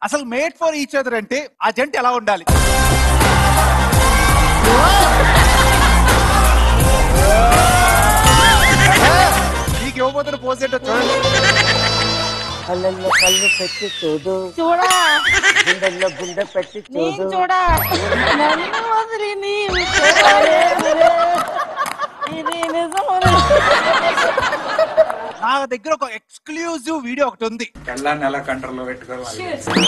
అసలు made for each other అంటే ఆ జంట ఎలా ఉండాలి నీకు ఇవ్వబోతున్న పోజ్ ఏంటో చూడండి కళ్ళల్లో కళ్ళు పెట్టి చూడు చూడా గుండెల్లో గుండె పెట్టి నేను చూడు చూడా నన్ను వదిలి నీవు చూడలేవులే. ఇది నిజములే. నా దగ్గర ఒక ఎక్స్క్లూజివ్ వీడియో ఒకటి ఉంది పెళ్ళాన్ని ఎలా కంట్రోల్లో పెట్టుకోవాలి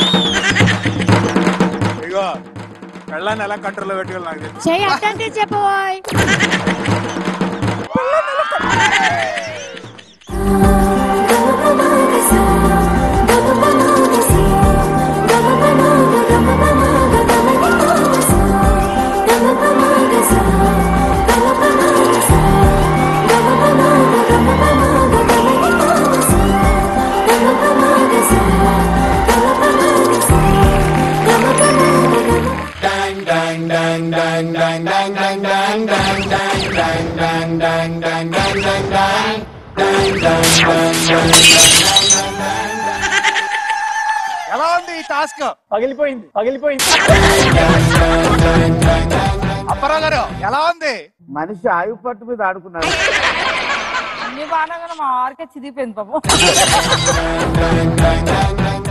ఇగో పెళ్ళాన్ని ఎలా కంట్రోల్లో పెట్టుకోవాలి నాకు తెలుసు చెయ్యి అట్టంటే చెప్పబోయ్ ఎలా ఉంది ఈ టాస్క్ పగిలిపోయింది పగిలిపోయింది అప్పారావు గారు ఎలా ఉంది మనిషి ఆయువు పట్టు మీద ఆడుకున్నాడు అన్ని బాగా మా ఆర్కే చిదిగిపోయింది పాపం